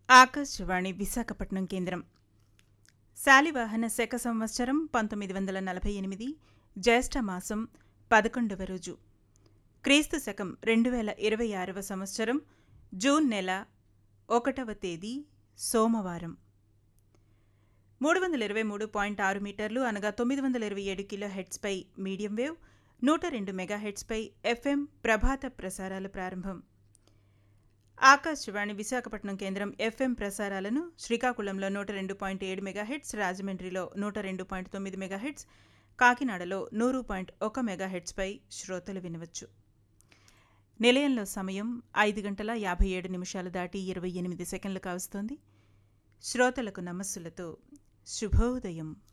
ఆకాశవాణి విశాఖపట్నం కేంద్రం శాలివాహన శక సంవత్సరం పంతొమ్మిది వందల నలభై ఎనిమిది జ్యేష్ఠ మాసం పదకొండవ రోజు క్రీస్తు శకం రెండు వేల ఇరవై ఆరవ సంవత్సరం జూన్ నెల ఒకటవ తేదీ సోమవారం మూడు వందల ఇరవై మూడు పాయింట్ ఆరు మీటర్లు అనగా తొమ్మిది వందల ఇరవై ఏడు కిలో హెడ్స్పై మీడియం వేవ్ నూట రెండు మెగా హెడ్స్పై ఎఫ్ఎం ప్రభాత ప్రసారాలు ప్రారంభం ఆకాశవాణి విశాఖపట్నం కేంద్రం ఎఫ్ఎం ప్రసారాలను శ్రీకాకుళంలో నూట రెండు పాయింట్ ఏడు మెగాహెట్స్ రాజమండ్రిలో నూట రెండు పాయింట్ తొమ్మిది మెగాహెట్స్ కాకినాడలో నూరు పాయింట్ ఒక మెగాహెట్స్పై శ్రోతలు వినవచ్చు నిలయంలో సమయం ఐదు గంటల యాభై ఏడు నిమిషాలు దాటి ఇరవై ఎనిమిది సెకండ్లు కావస్తోంది శ్రోతలకు నమస్సులతో శుభోదయం